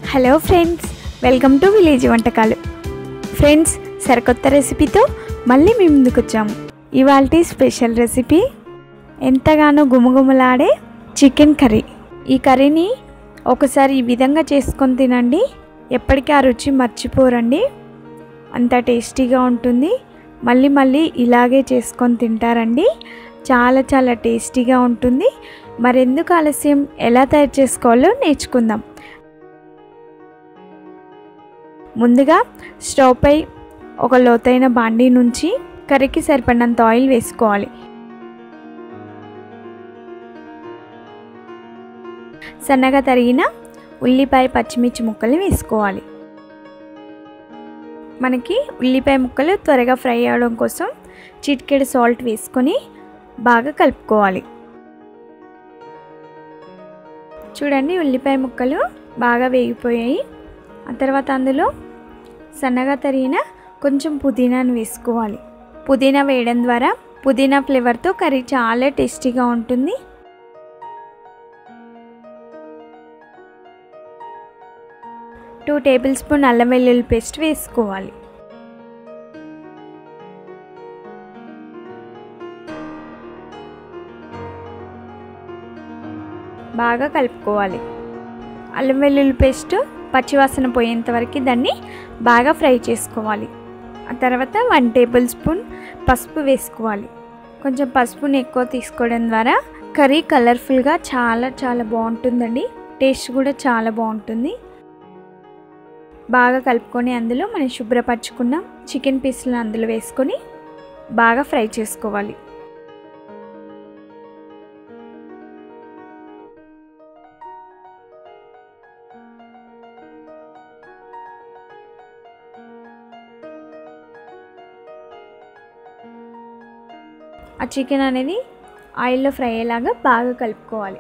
hello friends welcome to village వంటకాలు friends సరికొత్త రెసిపీతో మళ్ళీ మీ ముందుకు వచ్చాము ఇవాళ స్పెషల్ రెసిపీ ఎంతగానో గుమగుమలాడే చికెన్ కర్రీ ఈ కర్రీని ఒకసారి ఈ విధంగా చేసుకొని తినండి ఎప్పటికీ ఆ రుచి మర్చిపోరండి అంత టేస్టీగా ఉంటుంది మళ్ళీ మళ్ళీ ఇలాగే చేసుకొని తింటారండి చాలా చాలా టేస్టీగా ఉంటుంది మరెందుకు ఆలస్యం ఎలా తయారు చేసుకోవాలో నేర్చుకుందాం ముందుగా స్టవ్ పై ఒక లోతైన బాండీ నుంచి కర్రీకి సరిపడినంత ఆయిల్ వేసుకోవాలి సన్నగా తరిగిన ఉల్లిపాయ పచ్చిమిర్చి ముక్కలు వేసుకోవాలి మనకి ఉల్లిపాయ ముక్కలు త్వరగా ఫ్రై అవడం కోసం చిటికెడు సాల్ట్ వేసుకొని బాగా కలుపుకోవాలి చూడండి ఉల్లిపాయ ముక్కలు బాగా వేగిపోయాయి ఆ తర్వాత అందులో సన్నగా తరిగిన కొంచెం పుదీనాను వేసుకోవాలి పుదీనా వేయడం ద్వారా పుదీనా ఫ్లేవర్తో కర్రీ చాలా టేస్టీగా ఉంటుంది టూ టేబుల్ స్పూన్ అల్లం వెల్లుల్లి పేస్ట్ వేసుకోవాలి బాగా కలుపుకోవాలి అల్లం వెల్లుల్లి పేస్ట్ పచ్చివాసన పోయేంత వరకు దాన్ని బాగా ఫ్రై చేసుకోవాలి ఆ తర్వాత వన్ టేబుల్ స్పూన్ పసుపు వేసుకోవాలి కొంచెం పసుపుని ఎక్కువ తీసుకోవడం ద్వారా కర్రీ కలర్ఫుల్గా చాలా చాలా బాగుంటుందండి టేస్ట్ కూడా చాలా బాగుంటుంది బాగా కలుపుకొని అందులో మనం శుభ్రపరచుకున్న చికెన్ పీసులను అందులో వేసుకొని బాగా ఫ్రై చేసుకోవాలి ఆ చికెన్ అనేది ఆయిల్లో ఫ్రై అయ్యేలాగా బాగా కలుపుకోవాలి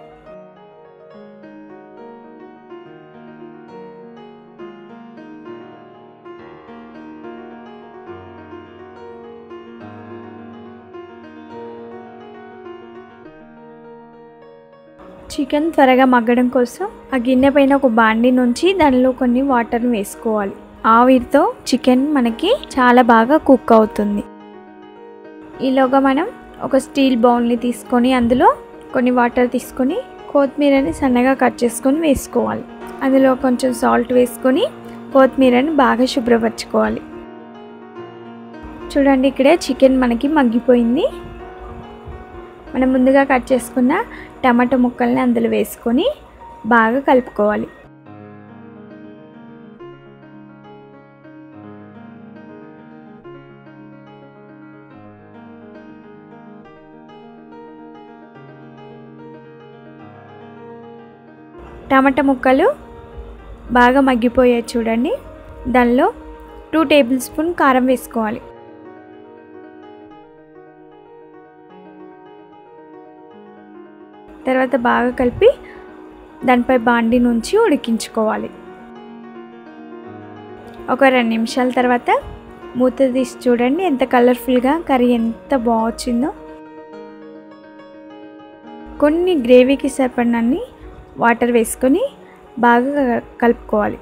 చికెన్ త్వరగా మగ్గడం కోసం ఆ గిన్నె పైన ఒక బాండి నుంచి దానిలో కొన్ని వాటర్ వేసుకోవాలి ఆవిరితో చికెన్ మనకి చాలా బాగా కుక్ అవుతుంది ఈలోగా మనం ఒక స్టీల్ బౌల్ని తీసుకొని అందులో కొన్ని వాటర్ తీసుకొని కొత్తిమీరని సన్నగా కట్ చేసుకొని వేసుకోవాలి అందులో కొంచెం సాల్ట్ వేసుకొని కొత్తిమీరని బాగా శుభ్రపరచుకోవాలి చూడండి ఇక్కడే చికెన్ మనకి మగ్గిపోయింది మనం ముందుగా కట్ చేసుకున్న టమాటో ముక్కల్ని అందులో వేసుకొని బాగా కలుపుకోవాలి టమాటా ముక్కలు బాగా మగ్గిపోయాయి చూడండి దానిలో టూ టేబుల్ స్పూన్ కారం వేసుకోవాలి తర్వాత బాగా కలిపి దానిపై బాండి నుంచి ఉడికించుకోవాలి ఒక రెండు నిమిషాల తర్వాత మూత తీసి చూడండి ఎంత కలర్ఫుల్గా కర్రీ ఎంత బాగొచ్చిందో కొన్ని గ్రేవీకి సరిపడినన్ని వాటర్ వేసుకొని బాగా కలుపుకోవాలి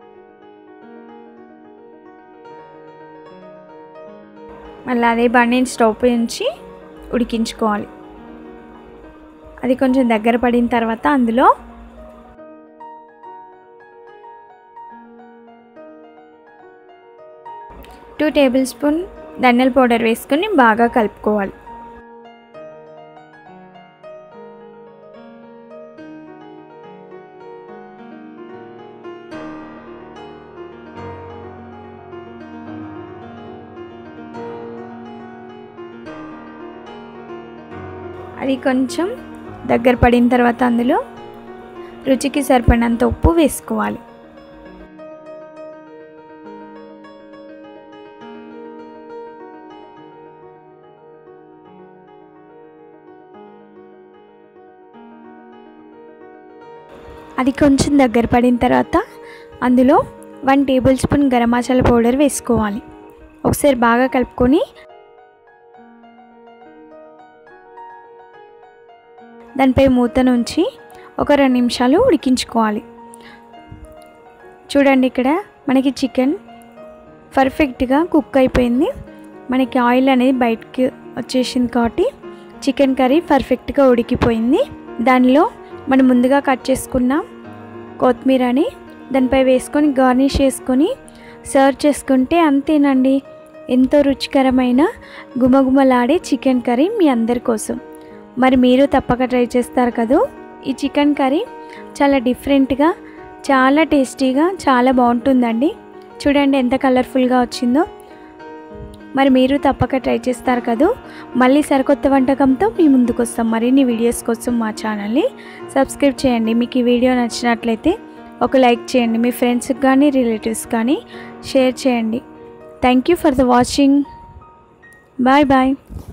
మళ్ళీ అదే బండిని స్టవ్ పై ఉంచి ఉడికించుకోవాలి అది కొంచెం దగ్గర పడిన తర్వాత అందులో టూ టేబుల్ స్పూన్ ధనియాల పౌడర్ వేసుకొని బాగా కలుపుకోవాలి అది కొంచెం దగ్గర పడిన తర్వాత అందులో రుచికి సరిపడినంత ఉప్పు వేసుకోవాలి అది కొంచెం దగ్గర పడిన తర్వాత అందులో one tablespoon garam masala powder వేసుకోవాలి ఒకసారి బాగా కలుపుకొని దానిపై మూత నుంచి ఒక రెండు నిమిషాలు ఉడికించుకోవాలి చూడండి ఇక్కడ మనకి చికెన్ పర్ఫెక్ట్గా కుక్ అయిపోయింది మనకి ఆయిల్ అనేది బయటికి వచ్చేసింది కాబట్టి చికెన్ కర్రీ పర్ఫెక్ట్గా ఉడికిపోయింది దానిలో మనం ముందుగా కట్ చేసుకున్న కొత్తిమీరని దానిపై వేసుకొని గార్నిష్ చేసుకొని సర్వ్ చేసుకుంటే అంతేనండి ఎంతో రుచికరమైన గుమగుమలాడే చికెన్ కర్రీ మీ అందరి కోసం మరి మీరు తప్పక ట్రై చేస్తారు కదా ఈ చికెన్ కర్రీ చాలా డిఫరెంట్గా చాలా టేస్టీగా చాలా బాగుంటుందండి చూడండి ఎంత కలర్ఫుల్గా వచ్చిందో మరి మీరు తప్పక ట్రై చేస్తారు కదా మళ్ళీ సరికొత్త వంటకంతో మీ ముందుకు వస్తాం మరిన్ని వీడియోస్ కోసం మా ఛానల్ని సబ్స్క్రైబ్ చేయండి మీకు ఈ వీడియో నచ్చినట్లయితే ఒక లైక్ చేయండి మీ ఫ్రెండ్స్కి కానీ రిలేటివ్స్ కానీ షేర్ చేయండి thank you for the watching bye bye